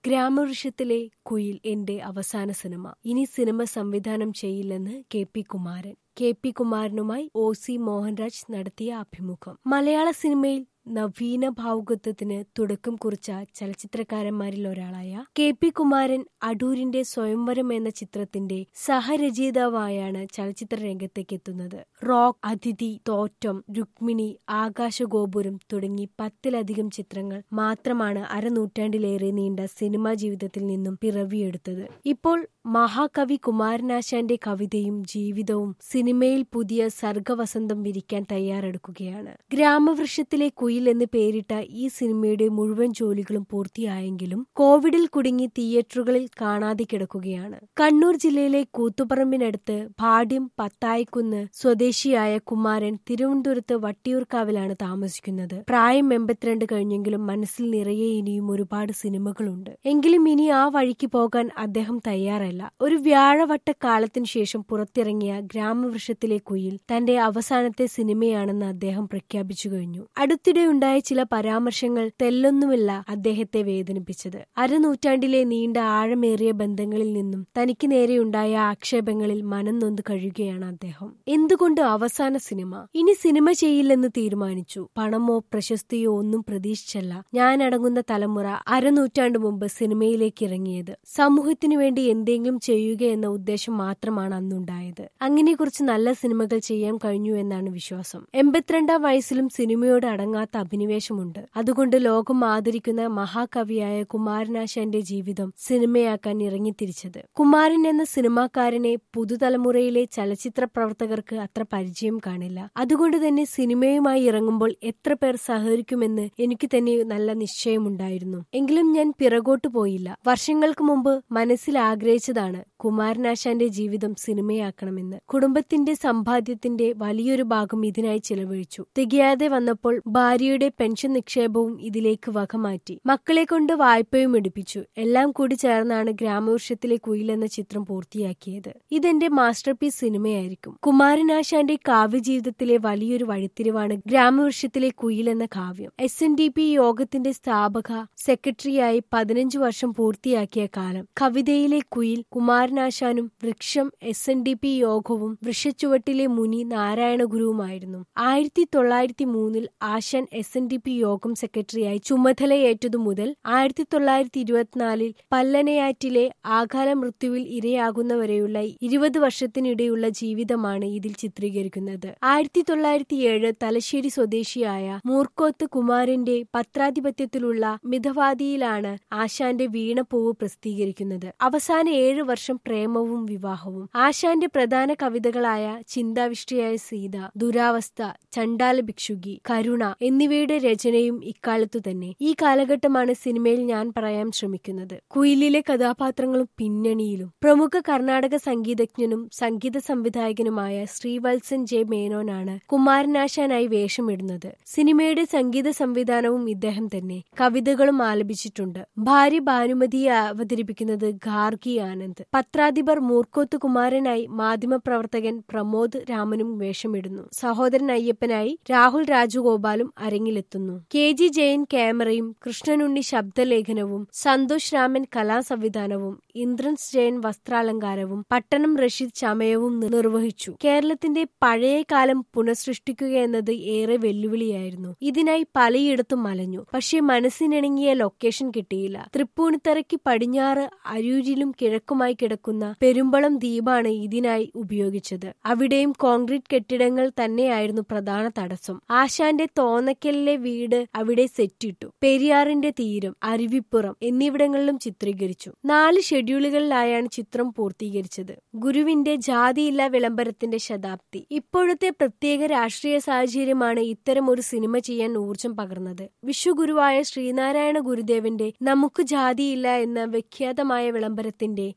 ഗ്രാമവൃക്ഷത്തിലെ കുയിൽ എന്റെ അവസാന സിനിമ ഇനി സിനിമ സംവിധാനം ചെയ്യില്ലെന്ന് K P Kumaran K P കുമാരനുമായി ഒ സി മോഹൻരാജ് നടത്തിയ അഭിമുഖം മലയാള സിനിമയിൽ നവീന ഭാവുകത്വത്തിന് തുടക്കം കുറിച്ച ചലച്ചിത്രകാരന്മാരിൽ ഒരാളായ കെ പി കുമാരൻ അടൂരിന്റെ സ്വയംവരം എന്ന ചിത്രത്തിന്റെ സഹരചയിതാവായാണ് ചലച്ചിത്ര രംഗത്തേക്ക് എത്തുന്നത് റോക്ക് അതിഥി തോറ്റം രുക്മിണി ആകാശഗോപുരം തുടങ്ങി പത്തിലധികം ചിത്രങ്ങൾ മാത്രമാണ് അരനൂറ്റാണ്ടിലേറെ നീണ്ട സിനിമാ ജീവിതത്തിൽ നിന്നും പിറവിയെടുത്തത് ഇപ്പോൾ മഹാകവി കുമാരനാശാന്റെ കവിതയും ജീവിതവും സിനിമയിൽ പുതിയ സർഗവസന്തം വിരിക്കാൻ തയ്യാറെടുക്കുകയാണ് ഗ്രാമവൃക്ഷത്തിലെ കുയിൽ എന്ന് പേരിട്ട ഈ സിനിമയുടെ മുഴുവൻ ജോലികളും പൂർത്തിയായെങ്കിലും കോവിഡിൽ കുടുങ്ങി തിയേറ്ററുകളിൽ കാണാതെ കിടക്കുകയാണ് കണ്ണൂർ ജില്ലയിലെ കൂത്തുപറമ്പിനടുത്ത് ഭാട്യം പത്തായിക്കുന്ന് സ്വദേശിയായ കുമാരൻ തിരുവനന്തപുരത്ത് വട്ടിയൂർക്കാവിലാണ് താമസിക്കുന്നത് പ്രായം എൺപത്തിരണ്ട് കഴിഞ്ഞെങ്കിലും മനസ്സിൽ നിറയെ ഇനിയും ഒരുപാട് സിനിമകളുണ്ട് എങ്കിലും ഇനി ആ വഴിക്ക് പോകാൻ അദ്ദേഹം തയ്യാറല്ല ഒരു വ്യാഴവട്ട കാലത്തിനു ശേഷം പുറത്തിറങ്ങിയ ഗ്രാമവൃക്ഷത്തിലെ കുയിൽ തന്റെ അവസാനത്തെ സിനിമയാണെന്ന് അദ്ദേഹം പ്രഖ്യാപിച്ചു കഴിഞ്ഞു അടുത്തിടെയുണ്ടായ ചില പരാമർശങ്ങൾ തെല്ലൊന്നുമില്ല അദ്ദേഹത്തെ വേദനിപ്പിച്ചത് അരനൂറ്റാണ്ടിലെ നീണ്ട ആഴമേറിയ ബന്ധങ്ങളിൽ നിന്നും തനിക്ക് നേരെയുണ്ടായ ആക്ഷേപങ്ങളിൽ മനം നൊന്ത് കഴിയുകയാണ് അദ്ദേഹം എന്തുകൊണ്ട് അവസാന സിനിമ ഇനി സിനിമ ചെയ്യില്ലെന്ന് തീരുമാനിച്ചു പണമോ പ്രശസ്തിയോ ഒന്നും പ്രതീക്ഷിച്ചല്ല ഞാൻ അടങ്ങുന്ന തലമുറ അരനൂറ്റാണ്ട് മുമ്പ് സിനിമയിലേക്ക് ഇറങ്ങിയത് സമൂഹത്തിനു വേണ്ടി എന്തെങ്കിലും ചെയ്യുക എന്ന ഉദ്ദേശം മാത്രമാണ് അന്നുണ്ടായത് അങ്ങനെ കുറച്ച് നല്ല സിനിമകൾ ചെയ്യാൻ കഴിഞ്ഞു എന്നാണ് വിശ്വാസം എൺപത്തിരണ്ടാം വയസ്സിലും സിനിമയോട് അടങ്ങാത്ത അഭിനിവേശമുണ്ട് അതുകൊണ്ട് ലോകം ആദരിക്കുന്ന മഹാകവിയായ കുമാരനാശാന്റെ ജീവിതം സിനിമയാക്കാൻ ഇറങ്ങിത്തിരിച്ചത് കുമാരൻ എന്ന സിനിമാക്കാരനെ പുതുതലമുറയിലെ ചലച്ചിത്ര പ്രവർത്തകർക്ക് അത്ര പരിചയം കാണില്ല അതുകൊണ്ട് തന്നെ സിനിമയുമായി ഇറങ്ങുമ്പോൾ എത്ര പേർ സഹകരിക്കുമെന്ന് എനിക്ക് തന്നെ നല്ല നിശ്ചയമുണ്ടായിരുന്നു എങ്കിലും ഞാൻ പിറകോട്ട് പോയില്ല വർഷങ്ങൾക്ക് മുമ്പ് മനസ്സിൽ ആഗ്രഹിച്ചതാണ് കുമാരനാശാന്റെ ജീവിതം സിനിമയാക്കണമെന്ന് കുടുംബത്തിന്റെ സമ്പാദ്യത്തിന്റെ വലിയൊരു ഭാഗം ഇതിനായി ചിലവഴിച്ചു തികയാതെ വന്നപ്പോൾ ഭാര്യയുടെ പെൻഷൻ നിക്ഷേപവും ഇതിലേക്ക് വകമാറ്റി മക്കളെ കൊണ്ട് വായ്പയും എടുപ്പിച്ചു എല്ലാം കൂടി ചേർന്നാണ് ഗ്രാമവൃക്ഷത്തിലെ കുയിൽ എന്ന ചിത്രം പൂർത്തിയാക്കിയത് ഇതെന്റെ മാസ്റ്റർ പീസ് സിനിമയായിരിക്കും കുമാരനാശാന്റെ കാവ്യജീവിതത്തിലെ വലിയൊരു വഴിത്തിരിവാണ് ഗ്രാമവൃക്ഷത്തിലെ കുയിൽ എന്ന കാവ്യം എസ് എൻ ഡി പി യോഗത്തിന്റെ സ്ഥാപക സെക്രട്ടറിയായി പതിനഞ്ചു വർഷം പൂർത്തിയാക്കിയ കാലം കവിതയിലെ കുയിൽ കുമാരനാശാനും വൃക്ഷം എസ് എൻ ഡി പി യോഗവും വൃക്ഷച്ചുവട്ടിലെ മുനി നാരായണ ഗുരുവുമായിരുന്നു ആയിരത്തി തൊള്ളായിരത്തി മൂന്നിൽ Asan S N D P Yogam സെക്രട്ടറിയായി ചുമതലയേറ്റതു മുതൽ ആയിരത്തി തൊള്ളായിരത്തി ഇരുപത്തിനാലിൽ പല്ലനയാറ്റിലെ ആകാല മൃത്യുവിൽ ഇരയാകുന്നവരെയുള്ള ഇരുപത് വർഷത്തിനിടെയുള്ള ജീവിതമാണ് ഇതിൽ ചിത്രീകരിക്കുന്നത് ആയിരത്തി തൊള്ളായിരത്തി ഏഴ് തലശ്ശേരി സ്വദേശിയായ മൂർക്കോത്ത് കുമാരന്റെ പത്രാധിപത്യത്തിലുള്ള മിതവാദിയിലാണ് ആശാന്റെ വീണപ്പൂവ് പ്രസിദ്ധീകരിക്കുന്നത് അവസാന ഏഴു വർഷം പ്രേമവും വിവാഹവും ആശാന്റെ പ്രധാന കവിതകളായ ചിന്താവിഷ്ടിയായ സീത ദുരാവസ്ഥ ചണ്ടാല ഭിക്ഷുകി കരുണ എന്നിവയുടെ രചനയും ഇക്കാലത്തു തന്നെ ഈ കാലഘട്ടമാണ് സിനിമയിൽ ഞാൻ പറയാൻ ശ്രമിക്കുന്നത് കുയിലിലെ കഥാപാത്രങ്ങളും പിന്നണിയിലും പ്രമുഖ കർണാടക സംഗീതജ്ഞനും സംഗീത സംവിധായകനുമായ ശ്രീവത്സൻ ജെ മേനോനാണ് കുമാരനാശാനായി വേഷമിടുന്നത് സിനിമയുടെ സംഗീത സംവിധാനവും ഇദ്ദേഹം തന്നെ കവിതകളും ആലപിച്ചിട്ടുണ്ട് ഭാര്യ ഭാനുമതിയെ അവതരിപ്പിക്കുന്നത് ഗാർഗി ആനന്ദ് പത്രാധിപർ മൂർക്കോത്ത് കുമാരനായി മാധ്യമപ്രവർത്തകൻ പ്രമോദ് രാമനും വേഷമിടുന്നു സഹോദരൻ അയ്യപ്പനായി രാഹുൽ രാജഗോപാലും അരങ്ങിലെത്തുന്നു കെ ജി ജയൻ ക്യാമറയും കൃഷ്ണനുണ്ണി ശബ്ദലേഖനവും സന്തോഷ് രാമൻ കലാസംവിധാനവും ഇന്ദ്രൻസ് ജയൻ വസ്ത്രാലങ്കാരവും പട്ടണം റഷീദ് ചമയവും നിർവഹിച്ചു കേരളത്തിന്റെ പഴയ കാലം പുനഃസൃഷ്ടിക്കുക എന്നത് ഏറെ വെല്ലുവിളിയായിരുന്നു ഇതിനായി പലയിടത്തും മലഞ്ഞു പക്ഷേ മനസ്സിനിണങ്ങിയ ലൊക്കേഷൻ കിട്ടിയില്ല തൃപ്പൂണിത്തറയ്ക്ക് പടിഞ്ഞാറ് അരൂരിലും കിഴക്കുമായി കിടക്കുന്ന പെരുമ്പളം ദ്വീപാണ് ഇതിനായി ഉപയോഗിച്ചത് അവിടെയും കോൺക്രീറ്റ് കെട്ടിടങ്ങൾ തന്നെയായിരുന്നു പ്രധാന തടസ്സം ആശാന്റെ തോന്നക്കലിലെ വീട് അവിടെ സെറ്റിട്ടു പെരിയാറിന്റെ തീരം അരുവിപ്പുറം എന്നിവിടങ്ങളിലും ചിത്രീകരിച്ചു നാല് ഷെഡ്യൂളുകളിലായാണ് ചിത്രം പൂർത്തീകരിച്ചത് ഗുരുവിന്റെ ജാതിയില്ല വിളംബരത്തിന്റെ ശതാബ്ദി ഇപ്പോഴത്തെ പ്രത്യേക രാഷ്ട്രീയ സാഹചര്യമാണ് ഇത്തരം ഒരു സിനിമ ചെയ്യാൻ ഊർജം പകർന്നത് വിശ്വഗുരുവായ ശ്രീനാരായണ ഗുരുദേവന്റെ നമുക്ക് ജാതിയില്ല എന്ന വിഖ്യാതമായ വിളംബരത്തിന്റെ നൂറാം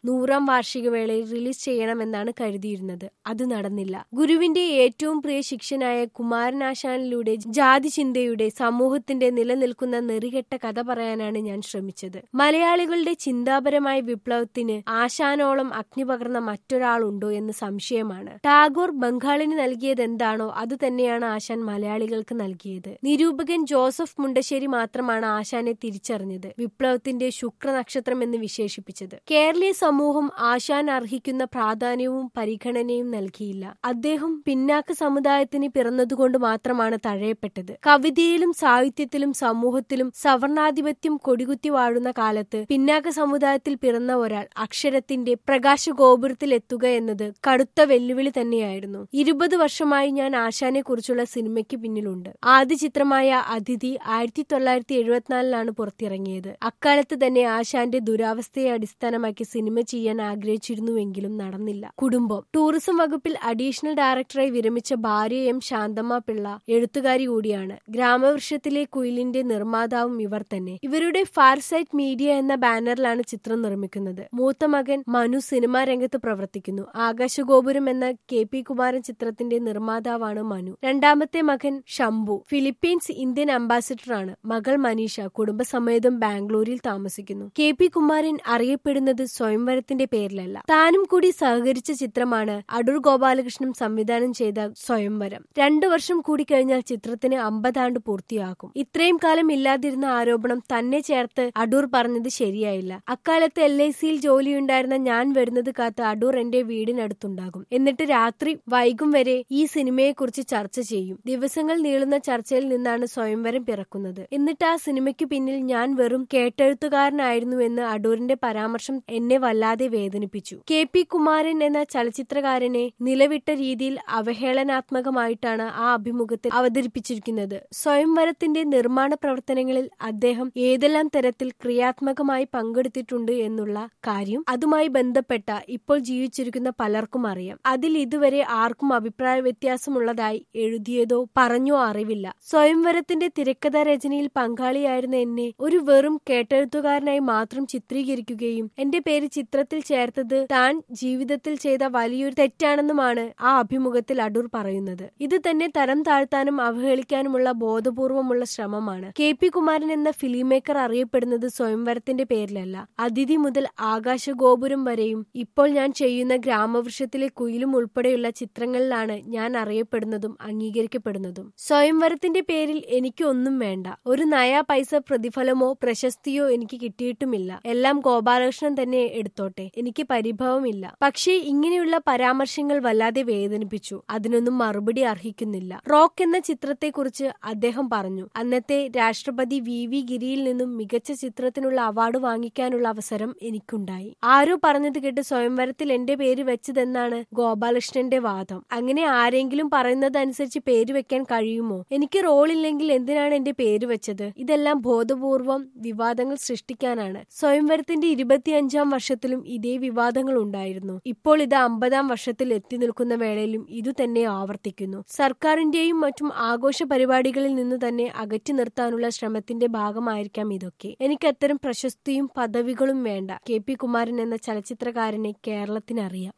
പതിനഞ്ചാം വാർഷിക വേളയിൽ റിലീസ് ചെയ്യണമെന്നാണ് കരുതിയിരുന്നത് അത് നടന്നില്ല ഗുരുവിന്റെ ഏറ്റവും പ്രിയ ശിഷ്യനായ കുമാരനാശാനിലൂടെ ജാതി ചിന്തയുടെ സമൂഹത്തിന്റെ നിലനിൽക്കുന്ന നെറികെട്ട കഥ പറയാനാണ് ഞാൻ ശ്രമിച്ചത് മലയാളികളുടെ ചിന്താപരമായ വിപ്ലവത്തിന് ആശാനോളം അഗ്നി പകർന്ന മറ്റൊരാളുണ്ടോ എന്ന് സംശയമാണ് ടാഗോർ ബംഗാളിന് നൽകിയത് എന്താണോ അത് തന്നെയാണ് ആശാൻ മലയാളികൾക്ക് നൽകിയത് നിരൂപകൻ ജോസഫ് മുണ്ടശ്ശേരി മാത്രമാണ് ആശാനെ തിരിച്ചറിഞ്ഞത് വിപ്ലവത്തിന്റെ ശുക്രനക്ഷത്രം എന്ന് വിശേഷിപ്പിച്ചത് കേരളീയ സമൂഹം ആശാൻ അർഹിക്കുന്ന പ്രാധാന്യവും പരിഗണനയും നൽകിയില്ല അദ്ദേഹം പിന്നാക്ക സമുദായത്തിന് പിറന്നതുകൊണ്ട് മാത്രമാണ് തഴയപ്പെട്ടത് കവിതയിലും സാഹിത്യത്തിലും സമൂഹത്തിലും സവർണാധിപത്യം കൊടികുത്തി വാഴുന്ന കാലത്ത് പിന്നാക്ക സമുദായത്തിൽ പിറന്ന ഒരാൾ അക്ഷരത്തിന്റെ പ്രകാശ ഗോപുരത്തിൽ എത്തുക എന്നത് കടുത്ത വെല്ലുവിളി തന്നെയായിരുന്നു ഇരുപത് വർഷമായി ഞാൻ ആശാനെ കുറിച്ചുള്ള സിനിമയ്ക്ക് പിന്നിലുണ്ട് ആദ്യ ചിത്രമായ അതിഥി ആയിരത്തി തൊള്ളായിരത്തി എഴുപത്തിനാലിലാണ് പുറത്തിറങ്ങിയത് അക്കാലത്ത് തന്നെ ആശാന്റെ ദുരാവസ്ഥയെ അടിസ്ഥാനമാക്കി സിനിമ ചെയ്യാൻ ആഗ്രഹിച്ചിരുന്നുവെങ്കിലും നടന്നില്ല കുടുംബം ടൂറിസം വകുപ്പിൽ അഡീഷണൽ ഡയറക്ടറായി വിരമിച്ച ഭാര്യ എം ശാന്തമ്മ പിള്ള എഴുത്തുകാരി കൂടിയാണ് ഗ്രാമവൃക്ഷത്തിലെ കുയിലിന്റെ നിർമ്മാതാവും ഇവർ തന്നെ ഇവരുടെ ഫാർസൈറ്റ് മീഡിയ എന്ന ബാനറിലാണ് ചിത്രം നിർമ്മിക്കുന്നത് മൂത്ത മകൻ മനു സിനിമാ രംഗത്ത് പ്രവർത്തിക്കുന്നു ആകാശഗോപുരം എന്ന കെ പി കുമാരൻ ചിത്രത്തിന്റെ നിർമ്മാതാവാണ് മനു രണ്ടാമത്തെ മകൻ ഷംഭു ഫിലിപ്പീൻസ് ഇന്ത്യൻ അംബാസിഡറാണ് മകൾ മനീഷ കുടുംബസമേതം ബാംഗ്ലൂരിൽ താമസിക്കുന്നു കെ പി കുമാരൻ അറിയപ്പെടുന്നത് സ്വയംവരത്തിന്റെ പേരിലല്ല താനും കൂടി സഹകരിച്ച ചിത്രമാണ് അടൂർ ഗോപാലകൃഷ്ണൻ സംവിധാനം ചെയ്ത സ്വയംവരം രണ്ടു വർഷം കൂടി കഴിഞ്ഞാൽ ചിത്രത്തിന് അമ്പതാണ്ട് പൂർത്തിയാക്കും ഇത്രയും കാലം ഇല്ലാതിരുന്ന ആരോപണം തന്നെ ചേർത്ത് അടൂർ പറഞ്ഞത് ശരിയായില്ല അക്കാലത്ത് എൽ ഐ സിയിൽ ജോലിയുണ്ടായിരുന്ന ഞാൻ വരുന്നത് കാത്ത് അടൂർ എന്റെ വീടിനടുത്തുണ്ടാകും എന്നിട്ട് രാത്രി വൈകും വരെ ഈ സിനിമയെക്കുറിച്ച് ചർച്ച ചെയ്യും ദിവസങ്ങൾ നീളുന്ന ചർച്ചയിൽ നിന്നാണ് സ്വയംവരം പിറക്കുന്നത് എന്നിട്ട് ആ സിനിമയ്ക്ക് പിന്നിൽ ഞാൻ വെറും കേട്ടെഴുത്തുകാരനായിരുന്നു എന്ന് അടൂരിന്റെ പരാമർശം എന്നെ വല്ലാതെ വേദനിപ്പിച്ചു കെ പി കുമാരൻ എന്ന ചലച്ചിത്രകാരനെ നിലവിട്ട രീതിയിൽ അവഹേളനാത്മകമായിട്ടാണ് ആ അഭിമുഖത്തിൽ അവതരിപ്പിച്ചിരിക്കുന്നത് സ്വയംവരത്തിന്റെ നിർമ്മാണ പ്രവർത്തനങ്ങളിൽ അദ്ദേഹം ഏതെല്ലാം തരത്തിൽ ക്രിയാത്മകമായി പങ്കെടുത്തിട്ടുണ്ട് എന്നുള്ള കാര്യം അതുമായി ബന്ധപ്പെട്ട ഇപ്പോൾ ജീവിച്ചിരിക്കുന്ന പലർക്കും അറിയാം അതിൽ ഇതുവരെ ആർക്കും അഭിപ്രായ വ്യത്യാസമുള്ളതായി എഴുതിയതോ പറഞ്ഞോ അറിവില്ല സ്വയംവരത്തിന്റെ തിരക്കഥാ രചനയിൽ പങ്കാളിയായിരുന്ന എന്നെ ഒരു വെറും കേട്ടെഴുത്തുകാരനായി മാത്രം ചിത്രീകരിക്കുകയും എന്റെ പേര് ചിത്രത്തിൽ ചേർത്തത് താൻ ജീവിതത്തിൽ ചെയ്ത വലിയൊരു തെറ്റാണെന്നുമാണ് ആ അഭിമുഖത്തിൽ അടൂർ പറയുന്നത് ഇത് തന്നെ തരം താഴ്ത്താനും അവഹേളിക്കാനുമുള്ള ബോധപൂർവമുള്ള ശ്രമമാണ് കെ പി കുമാരൻ എന്ന ഫിലിം മേക്കർ അറിയപ്പെടുന്നത് സ്വയംവരത്തിന്റെ പേരിലല്ല അതിഥി മുതൽ ആകാശഗോപുരം വരെയും ഇപ്പോൾ ഞാൻ ചെയ്യുന്ന ഗ്രാമവൃക്ഷത്തിലെ കുയിലും ഉൾപ്പെടെയുള്ള ചിത്രങ്ങളിലാണ് ഞാൻ അറിയപ്പെടുന്നതും അംഗീകരിക്കപ്പെടുന്നതും സ്വയംവരത്തിന്റെ പേരിൽ എനിക്ക് ഒന്നും വേണ്ട ഒരു നയാ പൈസ പ്രതിഫലമോ പ്രശസ്തിയോ എനിക്ക് കിട്ടിയിട്ടുമില്ല എല്ലാം ഗോപാലകൃഷ്ണൻ തന്നെ എടുത്തോട്ടെ എനിക്ക് പരിഭവമില്ല പക്ഷേ ഇങ്ങനെയുള്ള പരാമർശങ്ങൾ വല്ലാതെ വേദനിപ്പിച്ചു അതിനൊന്നും മറുപടി അർഹിക്കുന്നില്ല റോക്ക് എന്ന ചിത്രത്തെക്കുറിച്ച് അദ്ദേഹം പറഞ്ഞു അന്നത്തെ രാഷ്ട്രപതി വി വി ഗിരിയിൽ നിന്നും മികച്ച ചിത്രത്തിനുള്ള അവാർഡ് വാങ്ങിക്കാനുള്ള അവസരം എനിക്കുണ്ടായി ആരോ പറഞ്ഞത് കേട്ട് സ്വയംവരത്തിൽ എന്റെ പേര് വെച്ചതെന്നാണ് ഗോപാലകൃഷ്ണന്റെ വാദം അങ്ങനെ ആരെങ്കിലും പറയുന്നതനുസരിച്ച് പേര് വെക്കാൻ കഴിയുമോ എനിക്ക് റോളില്ലെങ്കിൽ എന്തിനാണ് എന്റെ പേര് വെച്ചത് ഇതെല്ലാം ബോധപൂർവം വിവാദങ്ങൾ സൃഷ്ടിക്കാനാണ് സ്വയംവരത്തിന്റെ ഇരുപത്തിയഞ്ചാം വർഷത്തിലും ഇതേ വിവാദങ്ങൾ ഉണ്ടായിരുന്നു ഇപ്പോൾ ഇത് അമ്പതാം വർഷത്തിൽ എത്തി നിൽക്കുന്ന വേളയിലും ഇതുതന്നെ ആവർത്തിക്കുന്നു സർക്കാരിന്റെയും മറ്റും ആഘോഷ പരിപാടികളിൽ നിന്ന് തന്നെ അകറ്റി നിർത്താനുള്ള ശ്രമത്തിന്റെ ഭാഗമായിരിക്കാം ഇതൊക്കെ എനിക്ക് അത്തരം പ്രശസ്തിയും പദവികളും വേണ്ട കെ പി കുമാരൻ എന്ന ചലച്ചിത്രകാരനെ കേരളത്തിനറിയാം